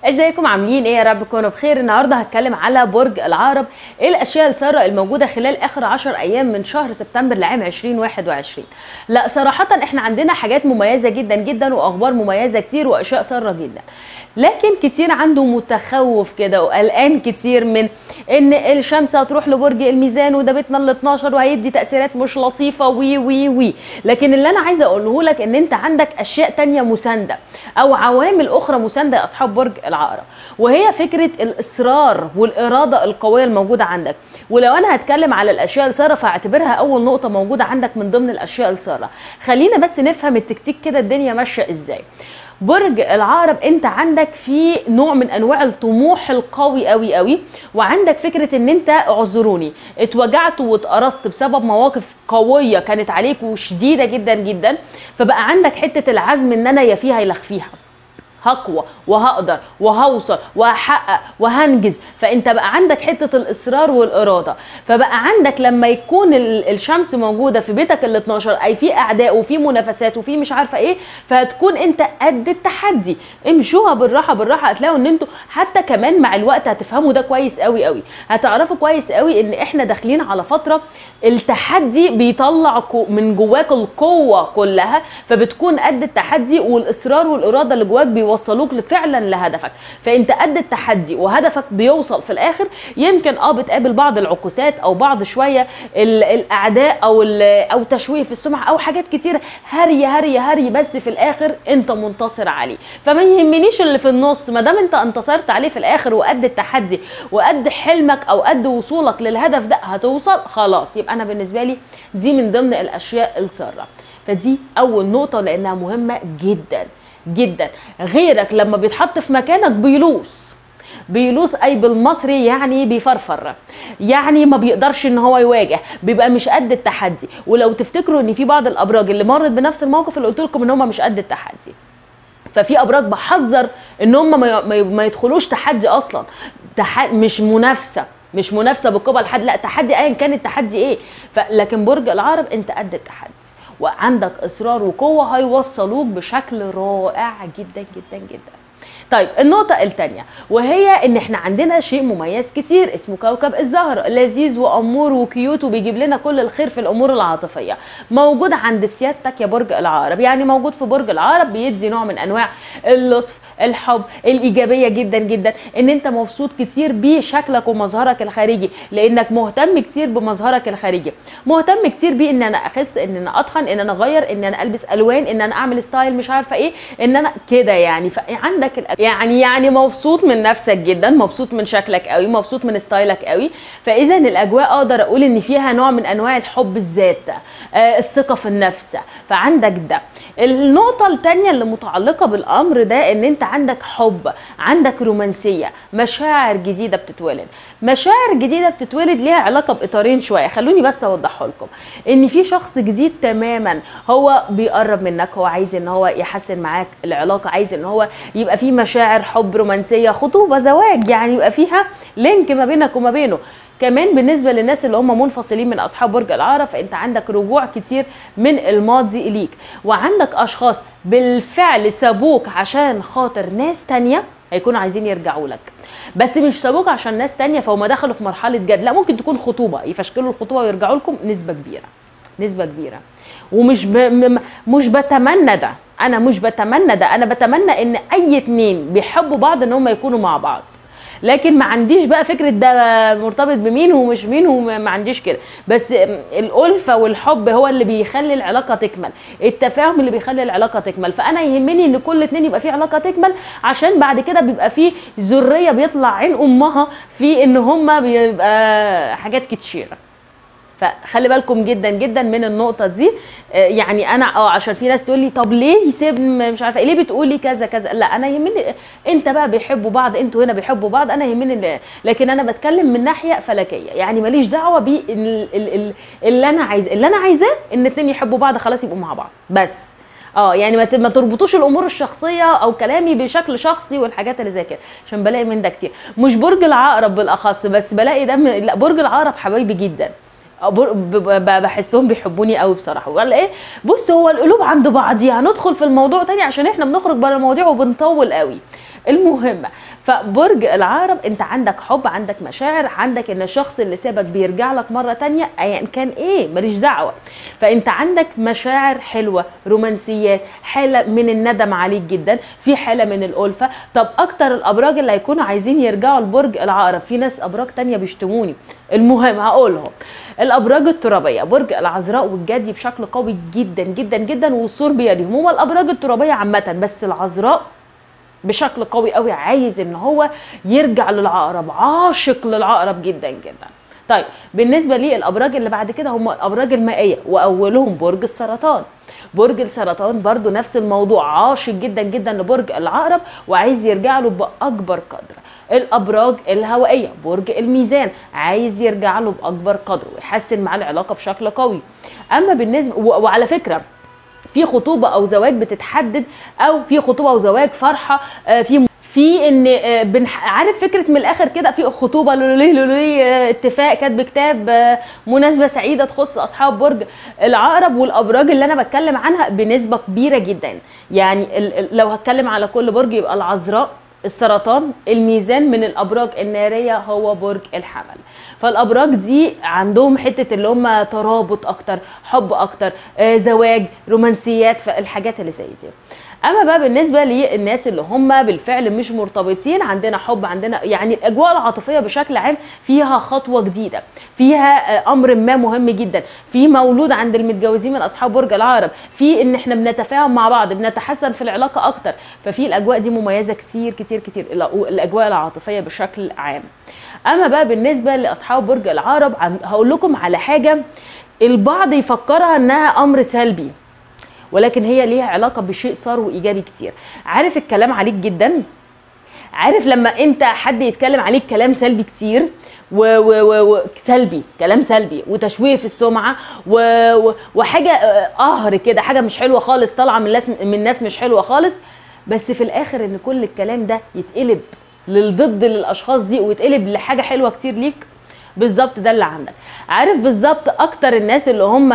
ازيكم عاملين ايه يا رب تكونوا بخير النهارده هتكلم على برج العقرب ايه الاشياء الساره الموجوده خلال اخر 10 ايام من شهر سبتمبر لعام 2021 لا صراحه احنا عندنا حاجات مميزه جدا جدا واخبار مميزه كتير واشياء ساره جدا لكن كتير عنده متخوف كده وقلقان كتير من ان الشمس هتروح لبرج الميزان وده بيتنا ال 12 وهيدي تاثيرات مش لطيفه وي وي وي لكن اللي انا عايزه اقوله لك ان انت عندك اشياء تانية مسانده او عوامل اخرى مسانده يا اصحاب برج العقرب وهي فكره الاصرار والاراده القويه الموجوده عندك ولو انا هتكلم على الاشياء الساره فاعتبرها اول نقطه موجوده عندك من ضمن الاشياء الساره خلينا بس نفهم التكتيك كده الدنيا ماشيه ازاي برج العقرب انت عندك في نوع من انواع الطموح القوي قوي قوي وعندك فكره ان انت اعذروني اتوجعت واتقرصت بسبب مواقف قويه كانت عليك وشديده جدا جدا فبقى عندك حته العزم ان انا يا فيها يا فيها هقوى وهقدر وهوصل وهحقق وهنجز فانت بقى عندك حته الاصرار والاراده فبقى عندك لما يكون الشمس موجوده في بيتك ال 12 اي في اعداء وفي منافسات وفي مش عارفه ايه فهتكون انت قد التحدي امشوها بالراحه بالراحه هتلاقوا ان انتوا حتى كمان مع الوقت هتفهموا ده كويس قوي قوي هتعرفوا كويس قوي ان احنا داخلين على فتره التحدي بيطلع من جواك القوه كلها فبتكون قد التحدي والاصرار والاراده اللي جواك بيوصلوك فعلا لهدفك فانت قد التحدي وهدفك بيوصل في الاخر يمكن اه بتقابل بعض العكوسات او بعض شويه الاعداء او او تشويه في السمعه او حاجات كتيره هري هري هري بس في الاخر انت منتصر عليه فما يهمنيش اللي في النص ما دام انت انتصرت عليه في الاخر وقد التحدي وقد حلمك او قد وصولك للهدف ده هتوصل خلاص يبقى انا بالنسبه لي دي من ضمن الاشياء الساره فدي اول نقطه لانها مهمه جدا جدا غيرك لما بيتحط في مكانك بيلوص بيلوص اي بالمصري يعني بيفرفر يعني ما بيقدرش ان هو يواجه بيبقى مش قد التحدي ولو تفتكروا ان في بعض الابراج اللي مرت بنفس الموقف اللي قلت لكم ان هم مش قد التحدي ففي ابراج بحذر ان هم ما يدخلوش تحدي اصلا تح... مش منافسه مش منافسه بالقبل حد لا تحدي ايا كان التحدي ايه لكن برج العقرب انت قد التحدي وعندك اصرار وقوه هيوصلوك بشكل رائع جدا جدا جدا طيب النقطة الثانية وهي ان احنا عندنا شيء مميز كتير اسمه كوكب الزهر لذيذ وامور وكيوت وبيجيب لنا كل الخير في الامور العاطفية موجود عند سيادتك يا برج العقرب يعني موجود في برج العقرب بيدي نوع من انواع اللطف الحب الايجابيه جدا جدا ان انت مبسوط كتير بشكلك ومظهرك الخارجي لانك مهتم كتير بمظهرك الخارجي مهتم كتير بيه ان انا اخس ان انا اتخن ان انا اغير ان انا البس الوان ان انا اعمل ستايل مش عارفه ايه ان انا كده يعني فعندك يعني يعني مبسوط من نفسك جدا مبسوط من شكلك قوي مبسوط من ستايلك قوي فاذا الاجواء اقدر اقول ان فيها نوع من انواع الحب الذات آه الثقه في النفس فعندك ده النقطه الثانيه اللي متعلقه بالامر ده ان انت عندك حب عندك رومانسيه مشاعر جديده بتتولد مشاعر جديده بتتولد ليها علاقه باطارين شويه خلوني بس اوضحه لكم ان في شخص جديد تماما هو بيقرب منك هو عايز ان هو يحسن معاك العلاقه عايز ان هو يبقى في مشاعر حب رومانسيه خطوبه زواج يعني يبقى فيها لينك ما بينك وما بينه كمان بالنسبه للناس اللي هم منفصلين من اصحاب برج العقرب فانت عندك رجوع كتير من الماضي ليك وعندك اشخاص بالفعل سابوك عشان خاطر ناس تانية هيكونوا عايزين يرجعوا لك بس مش سابوك عشان ناس تانية فهم دخلوا في مرحله جد لا ممكن تكون خطوبه يفشكلوا الخطوبه ويرجعوا لكم نسبه كبيره نسبه كبيره ومش ب... م... مش بتمنى ده انا مش بتمنى ده انا بتمنى ان اي اتنين بيحبوا بعض ان هم يكونوا مع بعض لكن ما عنديش بقى فكره ده مرتبط بمين ومش مين وما عنديش كده بس الالفه والحب هو اللي بيخلي العلاقه تكمل التفاهم اللي بيخلي العلاقه تكمل فانا يهمني ان كل اتنين يبقى في علاقه تكمل عشان بعد كده بيبقى في ذريه بيطلع عين امها في ان هما بيبقى حاجات كتيره فخلي بالكم جدا جدا من النقطه دي يعني انا اه عشان في ناس تقول لي طب ليه يسيب مش عارفه ليه بتقولي كذا كذا لا انا يهمني انت بقى بيحبوا بعض انتوا هنا بيحبوا بعض انا يهمني لكن انا بتكلم من ناحيه فلكيه يعني ماليش دعوه باللي انا عايز اللي انا عايزاه ان اتنين يحبوا بعض خلاص يبقوا مع بعض بس اه يعني ما تربطوش الامور الشخصيه او كلامي بشكل شخصي والحاجات اللي زي كده عشان بلاقي من ده كتير مش برج العقرب بالاخص بس بلاقي ده لا برج العقرب حبايبي جدا بحسهم بيحبوني قوي بصراحه ولا ايه بص هو القلوب عند بعضيها هندخل في الموضوع تاني عشان احنا بنخرج بره المواضيع وبنطول قوي المهمه فبرج العقرب انت عندك حب عندك مشاعر عندك ان الشخص اللي سابك بيرجع لك مره تانية ايا كان ايه ماليش دعوه فانت عندك مشاعر حلوه رومانسيات حاله من الندم عليك جدا في حاله من الالفه طب اكتر الابراج اللي هيكونوا عايزين يرجعوا لبرج العقرب في ناس ابراج تانية بيشتموني المهم هقولهم الابراج الترابيه برج العذراء والجدي بشكل قوي جدا جدا جدا والثور بيدهم هو الابراج الترابيه عامه بس العذراء بشكل قوي قوي عايز ان هو يرجع للعقرب عاشق للعقرب جدا جدا طيب بالنسبه للابراج اللي بعد كده هم الابراج المائيه واولهم برج السرطان برج السرطان برضو نفس الموضوع عاشق جدا جدا لبرج العقرب وعايز يرجع له باكبر قدر الابراج الهوائيه برج الميزان عايز يرجع له باكبر قدر ويحسن معاه العلاقه بشكل قوي اما بالنسبه و- وعلى فكره في خطوبه او زواج بتتحدد او في خطوبه او زواج فرحه آه، في في ان آه، بنح... عارف فكره من الاخر كده في خطوبه لولي لولي آه، اتفاق كاتب كتاب آه، مناسبه سعيده تخص اصحاب برج العقرب والابراج اللي انا بتكلم عنها بنسبه كبيره جدا يعني ال... ال- لو هتكلم على كل برج يبقى العذراء السرطان الميزان من الابراج الناريه هو برج الحمل فالابراج دي عندهم حته اللي هم ترابط اكتر حب اكتر آه زواج رومانسيات فالحاجات اللي زي دي اما بقى بالنسبه للناس اللي هم بالفعل مش مرتبطين عندنا حب عندنا يعني الاجواء العاطفيه بشكل عام فيها خطوه جديده فيها آه، امر ما مهم جدا في مولود عند المتجوزين من اصحاب برج العقرب في ان احنا بنتفاهم مع بعض بنتحسن في العلاقه اكتر ففي الاجواء دي مميزه كتير كتير كتير الأ- الاجواء العاطفيه بشكل عام اما بقى بالنسبه لاصحاب برج العقرب عن- هقول لكم على حاجه البعض يفكرها انها امر سلبي ولكن هي ليها علاقه بشيء صار وايجابي كتير عارف الكلام عليك جدا عارف لما انت حد يتكلم عليك كلام سلبي كتير و و و و سلبي كلام سلبي وتشويه في السمعه و و وحاجه آه، قهر كده حاجه مش حلوه خالص طالعه من ناس من ناس مش حلوه خالص بس في الاخر ان كل الكلام ده يتقلب للضد للاشخاص دي ويتقلب لحاجه حلوه كتير ليك بالظبط ده اللي عندك عارف بالظبط اكتر الناس اللي هم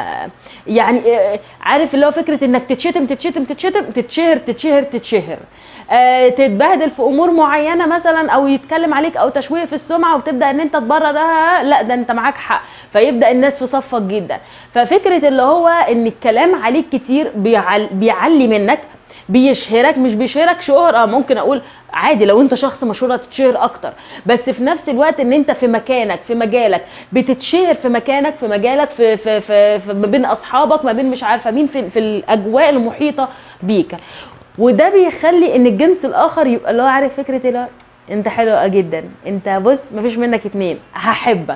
يعني آه، عارف اللي هو فكره انك تتشتم تتشتم تتشتم تتشهر تتشهر تتشهر آه، تتبهدل في امور معينه مثلا او يتكلم عليك او تشويه في السمعه وتبدا ان انت تبرر آه، لا ده انت معاك حق فيبدا الناس في صفك جدا ففكره اللي هو ان الكلام عليك كتير بيعل بيعلي منك بيشهرك مش بيشهرك شهرة ممكن اقول عادي لو انت شخص مشهور هتتشهر اكتر بس في نفس الوقت ان انت في مكانك في مجالك بتتشهر في مكانك في مجالك في في في, في ما بين اصحابك ما بين مش عارفه مين في, في الاجواء المحيطه بيك وده بيخلي ان الجنس الاخر يبقى اللي هو عارف فكره اللي هو انت حلوه جدا انت بص مفيش منك اتنين هحبك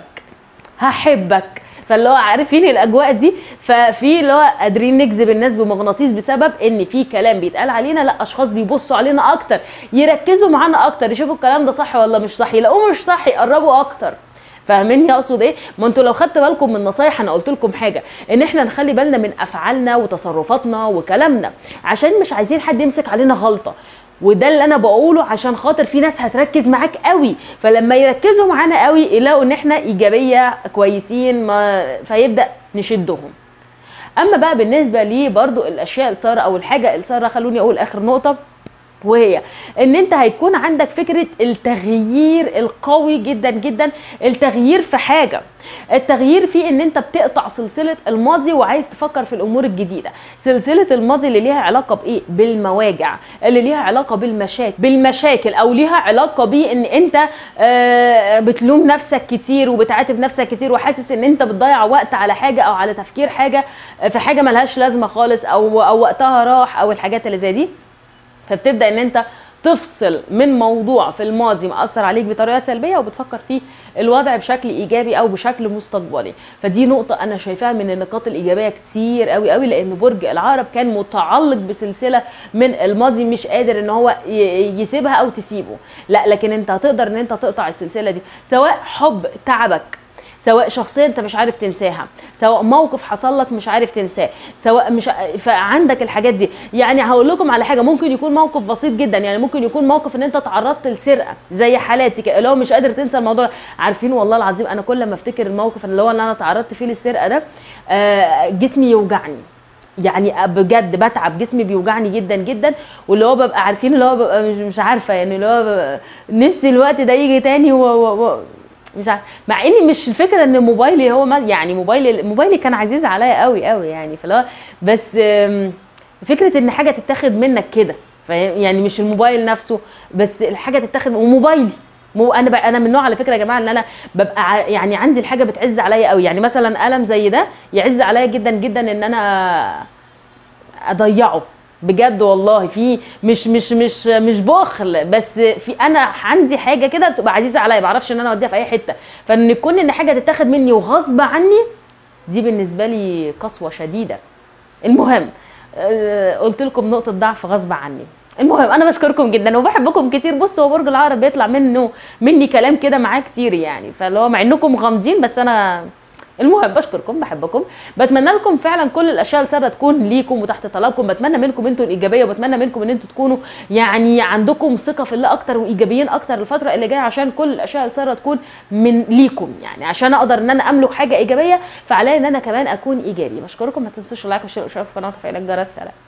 هحبك فاللي هو عارفين الاجواء دي ففي اللي هو قادرين نجذب الناس بمغناطيس بسبب ان في كلام بيتقال علينا لا اشخاص بيبصوا علينا اكتر يركزوا معانا اكتر يشوفوا الكلام ده صح ولا مش صح يلاقوه مش صح يقربوا اكتر فاهميني اقصد ايه ما انتوا لو خدت بالكم من نصايح انا قلت لكم حاجه ان احنا نخلي بالنا من افعالنا وتصرفاتنا وكلامنا عشان مش عايزين حد يمسك علينا غلطه وده اللي انا بقوله عشان خاطر في ناس هتركز معاك قوي فلما يركزوا معانا قوي يلاقوا ان احنا ايجابيه كويسين ما فيبدا نشدهم اما بقى بالنسبه لي برضو الاشياء الساره او الحاجه الساره خلوني اقول اخر نقطه وهي ان انت هيكون عندك فكره التغيير القوي جدا جدا التغيير في حاجه التغيير في ان انت بتقطع سلسله الماضي وعايز تفكر في الامور الجديده سلسله الماضي اللي ليها علاقه بايه بالمواجع اللي ليها علاقه بالمشاكل بالمشاكل او ليها علاقه بان انت آه، بتلوم نفسك كتير وبتعاتب نفسك كتير وحاسس ان انت بتضيع وقت على حاجه او على تفكير حاجه في حاجه ملهاش لازمه خالص او او وقتها راح او الحاجات اللي زي دي فبتبدا ان انت تفصل من موضوع في الماضي مأثر عليك بطريقه سلبيه وبتفكر فيه الوضع بشكل ايجابي او بشكل مستقبلي فدي نقطه انا شايفاها من النقاط الايجابيه كتير قوي قوي لان برج العقرب كان متعلق بسلسله من الماضي مش قادر ان هو ي- يسيبها او تسيبه لا لكن انت هتقدر ان انت تقطع السلسله دي سواء حب تعبك سواء شخصيه انت مش عارف تنساها سواء موقف حصل لك مش عارف تنساه سواء مش فعندك الحاجات دي يعني هقول لكم على حاجه ممكن يكون موقف بسيط جدا يعني ممكن يكون موقف ان انت تعرضت لسرقه زي حالاتي كده، اللي هو مش قادر تنسى الموضوع عارفين والله العظيم انا كل ما افتكر الموقف اللي هو اللي انا تعرضت فيه للسرقه ده آه، جسمي يوجعني يعني بجد بتعب جسمي بيوجعني جدا جدا واللي هو ببقى عارفين اللي هو ببقى مش, مش عارفه يعني اللي هو ببقى نفسي الوقت ده يجي تاني و, و, و مش عارفه مع اني مش الفكره ان موبايلي هو ما يعني موبايلي موبايلي كان عزيز عليا قوي قوي يعني فاللي هو بس آم، فكره ان حاجه تتاخد منك كده فاهم يعني مش الموبايل نفسه بس الحاجه تتاخد وموبايلي مو انا بقى انا من النوع على فكره يا جماعه ان انا ببقى ع- يعني عندي الحاجه بتعز عليا قوي يعني مثلا قلم زي ده يعز عليا جدا جدا ان انا اضيعه بجد والله في مش مش مش مش بخل بس في انا عندي حاجه كده بتبقى عزيزه عليا ما بعرفش ان انا اوديها في اي حته فان يكون ان حاجه تتاخد مني وغصب عني دي بالنسبه لي قسوه شديده المهم آه، قلت لكم نقطه ضعف غصب عني المهم انا بشكركم جدا وبحبكم كتير بصوا هو برج العقرب بيطلع منه مني كلام كده معاه كتير يعني فاللي هو مع انكم غامضين بس انا المهم بشكركم بحبكم بتمنى لكم فعلا كل الاشياء الساره تكون ليكم وتحت طلبكم بتمنى منكم انتوا الايجابيه وبتمنى منكم ان انتوا تكونوا يعني عندكم ثقه في الله اكتر وايجابيين اكتر الفتره اللي جايه عشان كل الاشياء الساره تكون من ليكم يعني عشان اقدر ان انا املك حاجه ايجابيه فعليا ان انا كمان اكون ايجابي بشكركم ما تنسوش اللايك والشير والاشتراك في القناه وتفعيل الجرس سلام